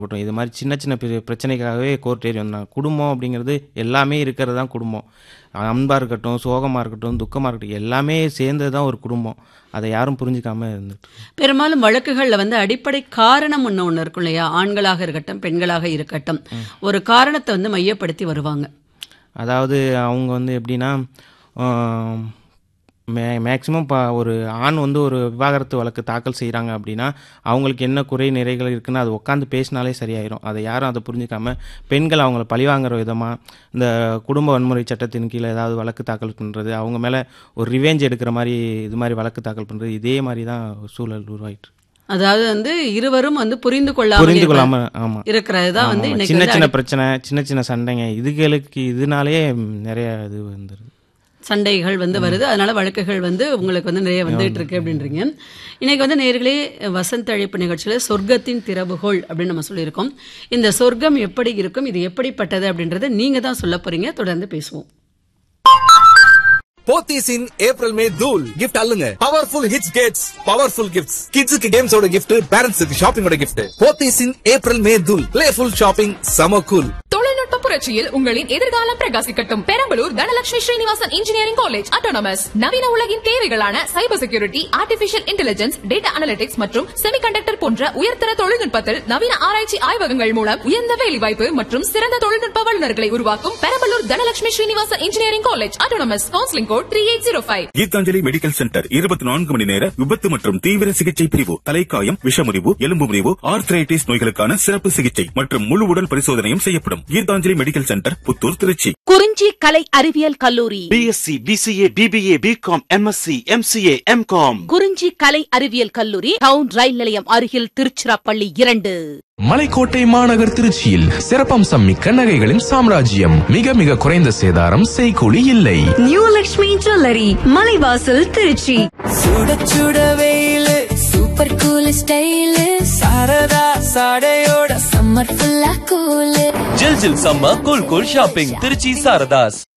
இருக்கட்டும் இது மாதிரி சின்ன சின்ன பிர- பிரச்சனைக்காகவே கோர்ட் ஏறி வந்தாங்க குடும்பம் அப்படிங்கிறது எல்லாமே இருக்கிறது தான் குடும்பம் அன்பாக இருக்கட்டும் சோகமாக இருக்கட்டும் துக்கமாக இருக்கட்டும் எல்லாமே சேர்ந்தது தான் ஒரு குடும்பம் அதை யாரும் புரிஞ்சுக்காம இருந்துட்டு பெரும்பாலும் வழக்குகள்ல வந்து அடிப்படை காரணம் ஒன்று ஒன்று இருக்கும் இல்லையா ஆண்களாக இருக்கட்டும் பெண்களாக இருக்கட்டும் ஒரு காரணத்தை வந்து மையப்படுத்தி வருவாங்க அதாவது அவங்க வந்து எப்படின்னா ஆம், மே மேக்ஸிமம் இப்போ ஒரு ஆண் வந்து ஒரு விவாகரத்து வழக்கு தாக்கல் செய்கிறாங்க அப்படின்னா அவங்களுக்கு என்ன குறை நிறைகள் இருக்குன்னு அது உட்காந்து பேசினாலே சரியாயிரும் அதை யாரும் அதை புரிஞ்சுக்காம பெண்கள் அவங்கள பழிவாங்குற விதமாக இந்த குடும்ப வன்முறை சட்டத்தின் கீழே ஏதாவது வழக்கு தாக்கல் பண்ணுறது அவங்க மேலே ஒரு ரிவெஞ்ச் எடுக்கிற மாதிரி இது மாதிரி வழக்கு தாக்கல் பண்ணுறது இதே மாதிரி தான் ஒரு சூழல் உருவாயிட்டு அதாவது வந்து இருவரும் வந்து புரிந்து கொள்ளாமல் புரிந்து இருப்ப- கொள்ளாமல் ஆமாம் இருக்கிறது தான் வந்து இன்னைக்கு சின்ன வந்து சின்ன பிரச்சனை சின்ன சின்ன சண்டைங்க இதுகளுக்கு இதனாலே நிறைய இது வந்துருது சண்டைகள் வந்து வருது அதனால வழக்குகள் வந்து உங்களுக்கு வந்து நிறைய வந்துட்டு இருக்கு அப்படின்றீங்க இன்னைக்கு வந்து நேர்களே வசந்த அழைப்பு நிகழ்ச்சியில சொர்க்கத்தின் திறவுகோள் அப்படின்னு நம்ம சொல்லியிருக்கோம் இந்த சொர்க்கம் எப்படி இருக்கும் இது எப்படிப்பட்டது அப்படின்றத நீங்க தான் சொல்ல போறீங்க தொடர்ந்து பேசுவோம் போத்தீஸ் இன் ஏப்ரல் மே தூல் கிஃப்ட் அல்லுங்க பவர்ஃபுல் ஹிட்ஸ் கேட்ஸ் பவர்ஃபுல் கிஃப்ட்ஸ் கிட்ஸுக்கு கேம்ஸோட கிஃப்ட் பேரண்ட்ஸுக்கு ஷாப்பிங்கோட gift Pothys in April May தூல் பிளேஃபுல் ஷாப்பிங் சம கூல் தொழில்நுட்ப புரட்சியில் உங்களின் எதிர்காலம் பிரகாசிக்கட்டும் Perambalur Dhanalakshmi Srinivasan engineering college autonomous நவீன உலகின் தேவைகளான cyber security artificial intelligence data analytics மற்றும் செமிகண்டக்டர் போன்ற உயர்தர தொழில்நுட்பத்தில் நவீன ஆராய்ச்சி ஆய்வகங்கள் மூலம் உயர்ந்த வேலைவாய்ப்பு மற்றும் சிறந்த தொழில்நுட்ப வல்லுநர்களை உருவாக்கும் Perambalur Dhanalakshmi Srinivasan engineering college autonomous counselling code three eight zero five Geethanjali medical centre இருபத்தி நான்கு மணி நேர விபத்து மற்றும் தீவிர சிகிச்சை பிரிவு தலைக்காயம் விஷமுறிவு எலும்பு முறிவு ஆர்த்ரைட்டிஸ் நோய்களுக்கான சிறப்பு சிகிச்சை மற்றும் முழு உடல் பரிசோதனையும் செய்யப்படும் கீதாஞ்சலி மெடிக்கல் சென்டர் புத்தூர் திருச்சி குறிஞ்சி கலை அறிவியல் கல்லூரி BSc BCA BBA BCom MSc MCA MCom Kurinji கலை அறிவியல் கல்லூரி டவுன் ரயில் நிலையம் அருகில் திருச்சிராப்பள்ளி இரண்டு மலைக்கோட்டை மாநகர் திருச்சியில் சிறப்பம்சம் மிக்க நகைகளின் சாம்ராஜ்யம் மிக மிக குறைந்த சேதாரம் செய்கூலி இல்லை நியூ லக்ஷ்மி ஜுவல்லரி மலைவாசல் திருச்சி சுட சுட வெயிலு சூப்பர் கூல் ஸ்டைல் சாரதா சாடையோட சம்மர் ஃபுல்லா கூல் ஜில் ஜில் சம்ம cool cool shopping Trichy Saradhas